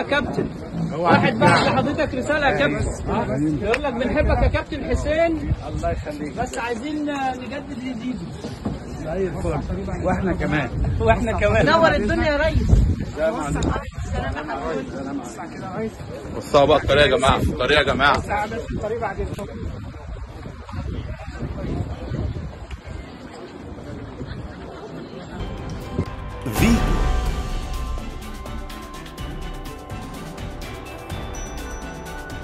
يا كابتن واحد بعت لحضرتك رساله يا كابتن يقول لك بنحبك يا كابتن حسين الله يخليك بس عايزين نجدد لزيزو زي الفل واحنا كمان واحنا كمان نور الدنيا يا ريس بصوا بقى الطريقه يا جماعه الطريقه يا جماعه الطريق بعد الفل